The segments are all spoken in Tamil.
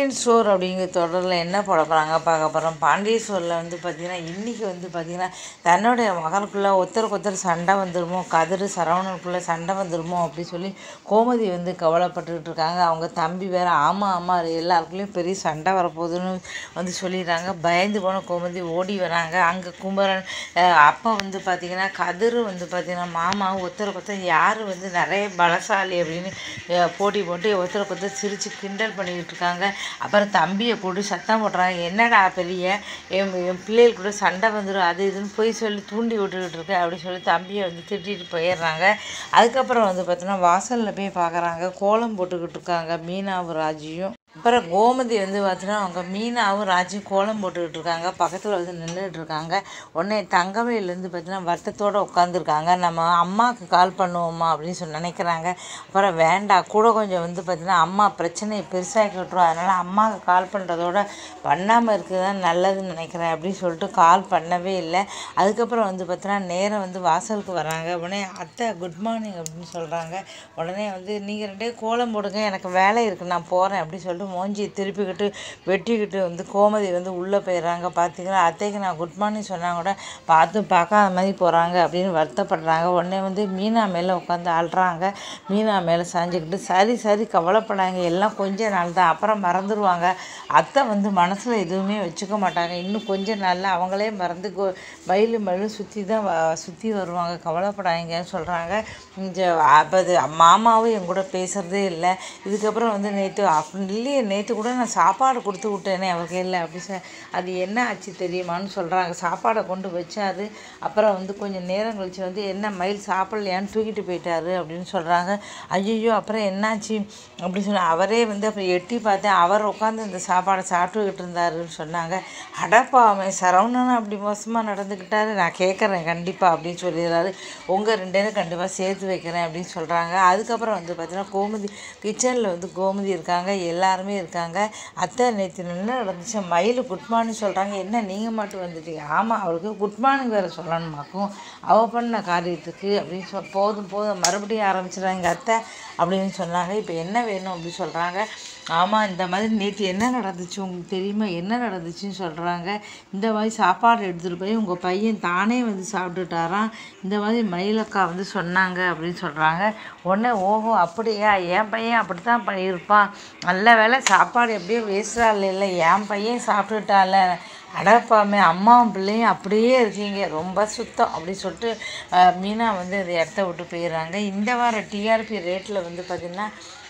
பாண்டியன் ஸ்டோர் அப்படிங்கிற தொடரில் என்ன போட போகிறாங்க பார்க்க போகிறோம் பாண்டியன் ஸ்டோரில் வந்து பார்த்திங்கன்னா இன்றைக்கி வந்து பார்த்திங்கன்னா தன்னுடைய மகனுக்குள்ளே ஒருத்தருக்கு ஒருத்தர் சண்டை வந்துருமோ கதிர் சரவணனுக்குள்ளே சண்டை வந்துருமோ அப்படி சொல்லி கோமதி வந்து கவலைப்பட்டுக்கிட்டு இருக்காங்க அவங்க தம்பி வேற ஆமாம் ஆமாம் எல்லாருக்குள்ளேயும் பெரிய சண்டை வரப்போகுதுன்னு வந்து சொல்லிடுறாங்க பயந்து போன கோமதி ஓடி வராங்க அங்கே குமரன் அஹ், அப்பா வந்து பார்த்திங்கன்னா கதிர் வந்து பார்த்திங்கன்னா மாமா ஒருத்தருக்கு ஒருத்தர் யார் வந்து நிறைய பலசாலி அப்படின்னு அஹ், போட்டி போட்டு ஒருத்தருக்கு ஒருத்தர் சிரித்து கிண்டல் பண்ணிக்கிட்டு இருக்காங்க அப்புறம் தம்பியை கூட்டி சத்தம் போடுறாங்க என்னடா பெரிய என் என் பிள்ளைகள் கூட சண்டை வந்துடும் அது இதுன்னு போய் சொல்லி தூண்டி விட்டுக்கிட்டு இருக்க அப்படின்னு சொல்லி தம்பியை வந்து திட்டிட்டு போயிடுறாங்க அதுக்கப்புறம் வந்து பார்த்தோன்னா வாசலில் போய் பார்க்குறாங்க கோலம் போட்டுக்கிட்டு இருக்காங்க மீனாவும் ராஜியும் அப்புறம் கோமதி வந்து பார்த்தோன்னா அவங்க மீனாவும் ராஜியும் கோலம் போட்டுக்கிட்டு இருக்காங்க பக்கத்தில் வந்து நின்றுட்டு இருக்காங்க உடனே தங்கவேலேருந்து பார்த்தீங்கன்னா வருத்தத்தோடு உட்காந்துருக்காங்க நம்ம அம்மாவுக்கு கால் பண்ணுவோமா அப்படின்னு சொல்லி நினைக்கிறாங்க அப்புறம் வேண்டாம் கூட கொஞ்சம் வந்து பார்த்தீங்கன்னா அம்மா பிரச்சனையை பெருசாகி விட்டுரும் அதனால் அம்மாவுக்கு கால் பண்ணுறதோட பண்ணாமல் இருக்கிறது தான் நல்லதுன்னு நினைக்கிறேன் அப்படின்னு சொல்லிட்டு கால் பண்ணவே இல்லை அதுக்கப்புறம் வந்து பார்த்தீங்கன்னா நேரம் வந்து வாசலுக்கு வராங்க உடனே அத்தை குட் மார்னிங் அப்படின்னு சொல்கிறாங்க உடனே வந்து நீங்கள் ரெண்டே கோலம் போடுங்க எனக்கு வேலை இருக்குது நான் போகிறேன் அப்படின்னு சொல்லிட்டு மூஞ்சியை திருப்பிக்கிட்டு வெட்டிக்கிட்டு வந்து கோமதி வந்து உள்ளே போயிடுறாங்க பார்த்தீங்கன்னா அத்தைக்கு நான் குட் மார்னிங் சொன்னா கூட பார்த்து பார்க்காத மாதிரி போகிறாங்க அப்படின்னு வருத்தப்படுறாங்க உடனே வந்து மீனா மேலே உட்காந்து அழுறாங்க மீனா மேலே சாஞ்சுக்கிட்டு சரி சரி கவலைப்படாங்க எல்லாம் கொஞ்ச நாள் தான் அப்புறம் மறந்துடுவாங்க அத்தை வந்து மனசில் எதுவுமே வச்சுக்க மாட்டாங்க இன்னும் கொஞ்ச நாளில் அவங்களே மறந்து கோ மயிலு மயிலு சுற்றி தான் சுற்றி வருவாங்க கவலைப்படாதீங்கன்னு சொல்கிறாங்க இந்த அப்போ அது மாமாவும் என் கூட பேசுகிறதே இல்லை இதுக்கப்புறம் வந்து நேற்று அப் இல்லையே நேற்று கூட நான் சாப்பாடு கொடுத்து விட்டேனே அவர் கையில் அப்படி சொ அது என்ன ஆச்சு தெரியுமான்னு சொல்கிறாங்க சாப்பாடை கொண்டு வச்சாரு அப்புறம் வந்து கொஞ்சம் நேரம் கழிச்சு வந்து என்ன மயில் சாப்பிட்லையான்னு தூக்கிட்டு போயிட்டாரு அப்படின்னு சொல்கிறாங்க ஐயோ அப்புறம் என்னாச்சு அப்படின்னு சொன்ன அவரே வந்து அப்புறம் எட்டி பார்த்தேன் அவர் உட்காந்து இந்த சாப்பாடை சாப்பிட்டுக்கிட்டு இருந்தாருன்னு சொன்னாங்க அடப்பா அவன் சரவணனும் அப்படி மோசமாக நடந்துக்கிட்டாரு நான் கேட்குறேன் கண்டிப்பாக அப்படின்னு சொல்லிடுறாரு உங்கள் ரெண்டு பேரும் கண்டிப்பாக சேர்த்து வைக்கிறேன் அப்படின்னு சொல்கிறாங்க அதுக்கப்புறம் வந்து பார்த்தீங்கன்னா கோமதி கிச்சனில் வந்து கோமதி இருக்காங்க எல்லாருமே இருக்காங்க அத்தை நேற்று என்ன நடந்துச்சு மயில் குட் மார்னிங் சொல்கிறாங்க என்ன நீங்கள் மட்டும் வந்துட்டீங்க ஆமாம் அவளுக்கு குட் மார்னிங் வேறு சொல்லணுமாக்கும் அவள் பண்ண காரியத்துக்கு அப்படின்னு சொல் போதும் போதும் மறுபடியும் ஆரம்பிச்சிடுறாங்க அத்தை அப்படின்னு சொன்னாங்க இப்போ என்ன வேணும் அப்படின்னு சொல்கிறாங்க ஆமாம் இந்த மாதிரி நேற்று என்ன நடந்துச்சு உங்களுக்கு தெரியுமா என்ன நடந்துச்சுன்னு சொல்கிறாங்க இந்த மாதிரி சாப்பாடு எடுத்துகிட்டு போய் உங்கள் பையன் தானே வந்து சாப்பிட்டுட்டாராம் இந்த மாதிரி மயிலக்கா வந்து சொன்னாங்க அப்படின்னு சொல்கிறாங்க உடனே ஓஹோ அப்படியா என் பையன் அப்படி தான் பண்ணியிருப்பான் நல்ல வேளை சாப்பாடு எப்படியோ வேஸ்டாக இல்லை என் பையன் சாப்பிட்டுட்டால அடப்பாமே அம்மாவும் பிள்ளையும் அப்படியே இருக்கீங்க ரொம்ப சுத்தம் அப்படி சொல்லிட்டு அஹ், மீனா வந்து அந்த இடத்த விட்டு போயிடுறாங்க இந்த வாரம் டிஆர்பி ரேட்டில் வந்து பார்த்திங்கன்னா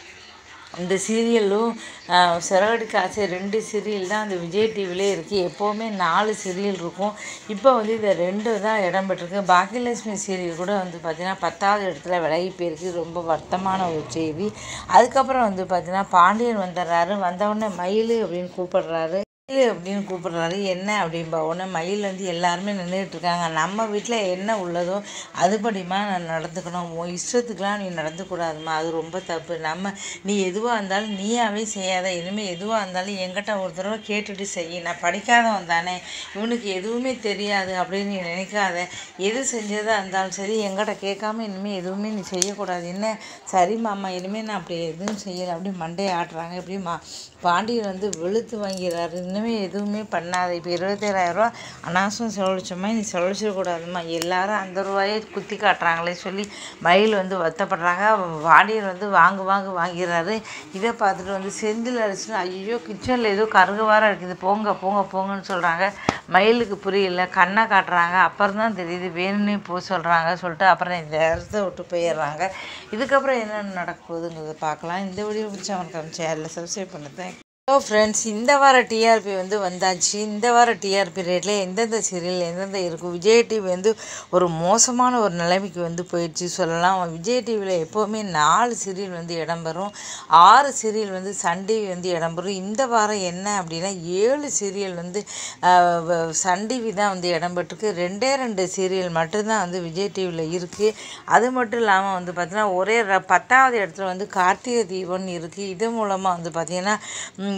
இந்த சீரியலும் சிறகடிக்க ஆசை ரெண்டு சீரியல் தான் அந்த விஜய் டிவிலே இருக்குது எப்போவுமே நாலு சீரியல் இருக்கும் இப்போ வந்து இந்த ரெண்டு தான் இடம் பெற்றிருக்கு பாக்கியலட்சுமி சீரியல் கூட வந்து பார்த்திங்கன்னா பத்தாவது இடத்துல விலகி போயிருக்கு ரொம்ப வருத்தமான ஒரு செய்தி அதுக்கப்புறம் வந்து பார்த்திங்கன்னா பாண்டியன் வந்துடுறாரு வந்தவுடனே மயில் அப்படின்னு கூப்பிடுறாரு மயில் அப்படின்னு கூப்பிடுறாரு என்ன அப்படின்பா உடனே மயில் வந்து எல்லாருமே நின்றுட்டு இருக்காங்க நம்ம வீட்டில் என்ன உள்ளதோ அதுபடிமா நான் நடந்துக்கணும் உன் இஷ்டத்துக்குலாம் நீ நடந்துக்கூடாதும்மா அது ரொம்ப தப்பு நம்ம நீ எதுவாக இருந்தாலும் நீயாவே செய்யாத இனிமேல் எதுவாக இருந்தாலும் என்கிட்ட ஒரு தடவை கேட்டுட்டு செய் நான் படிக்காதவன் தானே இவனுக்கு எதுவுமே தெரியாது அப்படின்னு நீ நினைக்காத எது செஞ்சதாக இருந்தாலும் சரி என்கிட்ட கேட்காம இனிமேல் எதுவுமே நீ செய்யக்கூடாது என்ன சரி மாமா இனிமேல் நான் அப்படி எதுவும் செய்யலை அப்படி மண்டையை ஆட்டுறாங்க இப்படி மா பாண்டியன் வந்து வெளுத்து வாங்கிறாரு இன்னுமே எதுவுமே பண்ணாத இப்போ இருபத்தேழாயிரரூவா அனாவசியம் செலவழிச்சோமா நீ செலவழிச்சிடக்கூடாதும்மா எல்லாரும் அந்த ரூபாயே குத்தி காட்டுறாங்களே சொல்லி மயில் வந்து வருத்தப்படுறாங்க பாண்டியன் வந்து வாங்கு வாங்கு வாங்கிறாரு இதை பார்த்துட்டு வந்து செந்தில் அரிசி ஐயோ கிச்சனில் ஏதோ கருகுவாரம் இருக்குது போங்க போங்க போங்கன்னு சொல்கிறாங்க மயிலுக்கு புரியல கண்ணை காட்டுறாங்க அப்புறம் தான் தெரியுது வேணும்னே போக சொல்கிறாங்க சொல்லிட்டு அப்புறம் இந்த இடத்த விட்டு போயிடுறாங்க இதுக்கப்புறம் என்னென்ன நடக்க போகுதுங்கிறத பார்க்கலாம் இந்த வீடியோ பிடிச்சவனுக்கு சேனலில் சப்ஸ்கிரைப் பண்ணுறேன் ஹலோ ஃப்ரெண்ட்ஸ் இந்த வார டிஆர்பி வந்து வந்தாச்சு இந்த வார டிஆர்பி ரேட்டில் எந்தெந்த சீரியல் எந்தெந்த இருக்கும் விஜய் டிவி வந்து ஒரு மோசமான ஒரு நிலைமைக்கு வந்து போயிடுச்சு சொல்லலாம் விஜய் டிவியில் எப்போவுமே நாலு சீரியல் வந்து இடம்பெறும் ஆறு சீரியல் வந்து சன் டிவி வந்து இடம்பெறும் இந்த வாரம் என்ன அப்படின்னா ஏழு சீரியல் வந்து ஆஹ், வ- சன் டிவி தான் வந்து இடம்பெற்றிருக்கு ரெண்டே ரெண்டு சீரியல் மட்டும்தான் வந்து விஜய் டிவியில் இருக்குது அது மட்டும் இல்லாமல் வந்து பார்த்தீங்கன்னா ஒரே ர- பத்தாவது இடத்துல வந்து கார்த்திகை தீபம்னு இருக்குது இது மூலமாக வந்து பார்த்திங்கன்னா ம்,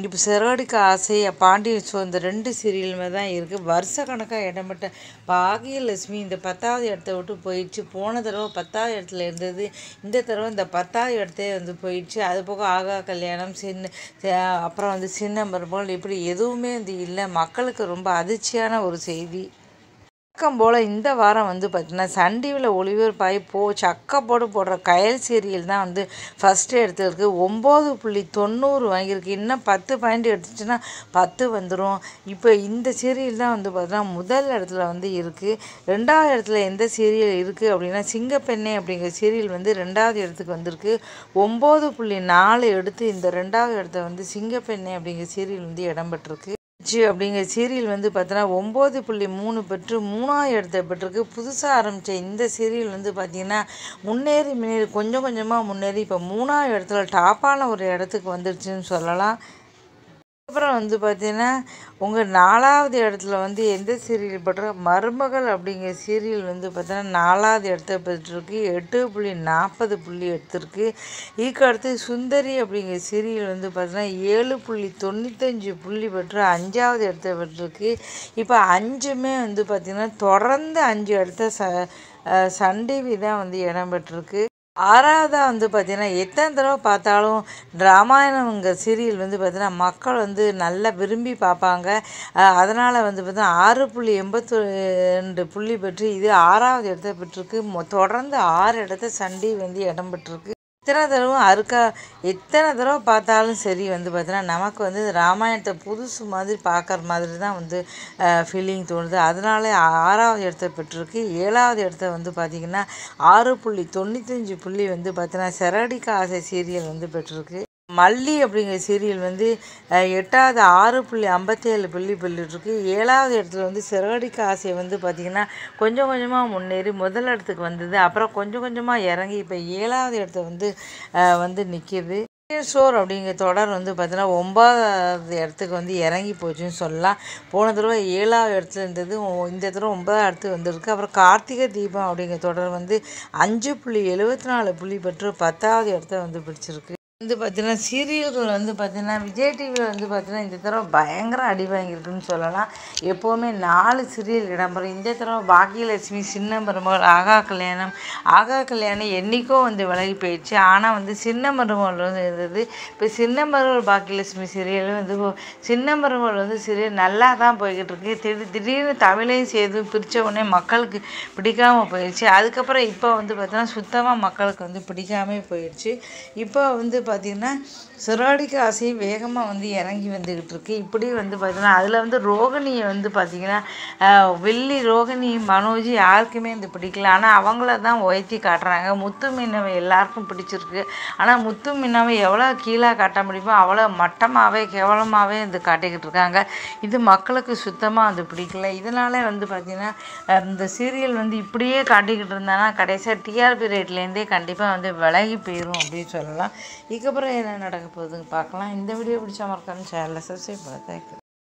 இப்போ சிறகடிக்க ஆசை பாண்டியன் ஷோ இந்த ரெண்டு சீரியலுமே தான் இருக்குது வருஷ கணக்காக இடம்பெற்ற பாகியலட்சுமி இந்த பத்தாவது இடத்த விட்டு போயிடுச்சு போன தடவை பத்தாவது இடத்துல இருந்தது இந்த தடவை இந்த பத்தாவது இடத்தே வந்து போயிடுச்சு அது போக ஆகா கல்யாணம் சின்ன சி- அப்புறம் வந்து சின்ன மருமகள் இப்படி எதுவுமே வந்து இல்லை மக்களுக்கு ரொம்ப அதிர்ச்சியான ஒரு செய்தி வழக்கம் போல் இந்த வாரம் வந்து பார்த்திங்கன்னா சன் டிவியில் ஒளிபரப்பாகி போ சக்க போட்டு போடுற கயல் சீரியல் தான் வந்து ஃபஸ்ட்டு எடுத்துருக்கு ஒம்பது புள்ளி தொண்ணூறு வாங்கியிருக்கு இன்னும் பத்து பாயிண்ட் எடுத்துச்சுன்னா பத்து வந்துடும் இப்போ இந்த சீரியல் தான் வந்து பார்த்தீங்கன்னா முதல் இடத்துல வந்து இருக்குது ரெண்டாவது இடத்துல எந்த சீரியல் இருக்குது அப்படின்னா சிங்கப்பெண்ணே அப்படிங்கிற சீரியல் வந்து ரெண்டாவது இடத்துக்கு வந்திருக்கு ஒம்பது புள்ளி நாலு எடுத்து இந்த ரெண்டாவது இடத்த வந்து சிங்கப்பெண்ணே அப்படிங்கிற சீரியல் வந்து இடம்பெற்றிருக்கு ச்சு அப்படிங்கிற சீரியல் வந்து பார்த்தோன்னா ஒம்பது புள்ளி மூணு பெற்று மூணாவது இடத்தை பெற்றிருக்கு புதுசாக ஆரம்பித்த இந்த சீரியல் வந்து பார்த்திங்கன்னா முன்னேறி முன்னேறி கொஞ்சம் கொஞ்சமாக முன்னேறி இப்போ மூணாவது இடத்துல டாப்பான ஒரு இடத்துக்கு வந்துருச்சுன்னு சொல்லலாம் அப்புறம் வந்து பார்த்தீங்கன்னா உங்கள் நாலாவது இடத்துல வந்து எந்த சீரியல் பெற்ற மருமகள் அப்படிங்கிற சீரியல் வந்து பார்த்தீங்கன்னா நாலாவது இடத்த பெற்றிருக்கு எட்டு புள்ளி நாற்பது புள்ளி எடுத்திருக்கு இதுக்கு அடுத்து சுந்தரி அப்படிங்கிற சீரியல் வந்து பார்த்தீங்கன்னா ஏழு புள்ளி தொண்ணூத்தஞ்சு புள்ளி பெற்று அஞ்சாவது இடத்த பெற்றிருக்கு இப்போ அஞ்சுமே வந்து பார்த்திங்கன்னா தொடர்ந்து அஞ்சு இடத்த ச அஹ் சன் டிவி தான் வந்து இடம் பெற்றிருக்கு ஆறாவதாக வந்து பார்த்தீங்கன்னா எத்தனை தடவை பார்த்தாலும் ராமாயணம்ங்கிற சீரியல் வந்து பார்த்தீங்கன்னா மக்கள் வந்து நல்லா விரும்பி பார்ப்பாங்க அதனால் வந்து பார்த்தீங்கன்னா ஆறு புள்ளி எண்பத்தி ரெண்டு புள்ளி பெற்று இது ஆறாவது இடத்த பெற்றிருக்கு மொ- தொடர்ந்து ஆறு இடத்த சண்டி வந்து இடம் பெற்றிருக்கு எத்தனை தடவை அறுக்கா எத்தனை தடவை பார்த்தாலும் சரி வந்து பார்த்தீங்கன்னா நமக்கு வந்து ராமாயணத்தை புதுசு மாதிரி பார்க்குற மாதிரி தான் வந்து ஃபீலிங் தோணுது அதனால ஆறாவது இடத்த பெற்றிருக்கு ஏழாவது இடத்த வந்து பார்த்திங்கன்னா ஆறு புள்ளி தொண்ணூத்தஞ்சு புள்ளி வந்து பார்த்தீங்கன்னா செரடிக்க ஆசை சீரியல் வந்து பெற்றிருக்கு மல்லி அப்படிங்கிற சீரியல் வந்து அஹ், எட்டாவது ஆறு புள்ளி ஐம்பத்தேழு புள்ளி பெற்றிருக்கு ஏழாவது இடத்துல வந்து சிறகடிக்க ஆசை வந்து பார்த்திங்கன்னா கொஞ்சம் கொஞ்சமாக முன்னேறி முதல் இடத்துக்கு வந்தது அப்புறம் கொஞ்சம் கொஞ்சமாக இறங்கி இப்போ ஏழாவது இடத்த வந்து அஹ், வந்து நிற்கிது ஷோர் அப்படிங்கிற தொடர் வந்து பார்த்தீங்கன்னா ஒன்பதாவது இடத்துக்கு வந்து இறங்கி போச்சுன்னு சொல்லலாம் போன தடவை ஏழாவது இடத்துல இருந்தது ஒ- இந்த தடவை ஒன்பதாவது இடத்துக்கு வந்திருக்கு அப்புறம் கார்த்திகை தீபம் அப்படிங்கிற தொடர் வந்து அஞ்சு புள்ளி எழுபத்தி நாலு புள்ளி பெற்று பத்தாவது இடத்த வந்து பிடிச்சிருக்கு வந்து பார்த்தீங்கன்னா சீரியல்கள் வந்து பார்த்தீங்கன்னா விஜய் டிவியில் வந்து பார்த்தீங்கன்னா இந்த தடவை பயங்கர அடி வாங்கியிருக்குன்னு சொல்லலாம் எப்போவுமே நாலு சீரியல் இடம்பெறும் இந்த தடவை பாக்கியலட்சுமி சின்ன மருமகள் ஆகா கல்யாணம் ஆகா கல்யாணம் என்றைக்கோ வந்து விலகி போயிடுச்சு ஆனால் வந்து சின்ன மருமகள் வந்து இருந்தது இப்போ சின்ன மருமகள் பாக்கியலட்சுமி சீரியல் வந்து இப்போ சின்ன மருமகள் வந்து சீரியல் நல்லா தான் போய்கிட்டு இருக்கு திடீர் திடீர்னு தமிழையும் சேர்த்து பிரித்த உடனே மக்களுக்கு பிடிக்காம போயிடுச்சு அதுக்கப்புறம் இப்போ வந்து பார்த்தீங்கன்னா சுத்தமாக மக்களுக்கு வந்து பிடிக்காமே போயிடுச்சு இப்போ வந்து பார்த்திங்கன்னா சிறாடிக்கு ஆசையும் வேகமாக வந்து இறங்கி வந்துக்கிட்டு இருக்கு இப்படி வந்து பார்த்தீங்கன்னா அதில் வந்து ரோகிணியை வந்து பார்த்திங்கன்னா ஆஹ், வெள்ளி ரோகிணி மனோஜ் யாருக்குமே வந்து பிடிக்கல ஆனால் அவங்கள தான் உயர்த்தி காட்டுறாங்க முத்து மீனவை எல்லாருக்கும் பிடிச்சிருக்கு ஆனால் முத்து மீனவை எவ்வளோ கீழே காட்ட முடியுமோ அவ்வளோ மட்டமாகவே கேவலமாகவே வந்து காட்டிக்கிட்டு இருக்காங்க இது மக்களுக்கு சுத்தமாக வந்து பிடிக்கல இதனால வந்து பார்த்திங்கன்னா அஹ், இந்த சீரியல் வந்து இப்படியே காட்டிக்கிட்டு இருந்தானா கடைசியாக டிஆர்பி ரேட்லேருந்தே கண்டிப்பாக வந்து விலகி போயிடும் அப்படின்னு சொல்லலாம் இதுக்கப்புறம் என்ன நடக்க போகுதுன்னு பார்க்கலாம் இந்த வீடியோ பிடிச்சா மறக்காம சேனலை சப்ஸ்கிரைப் பண்ண தேங்க்யூ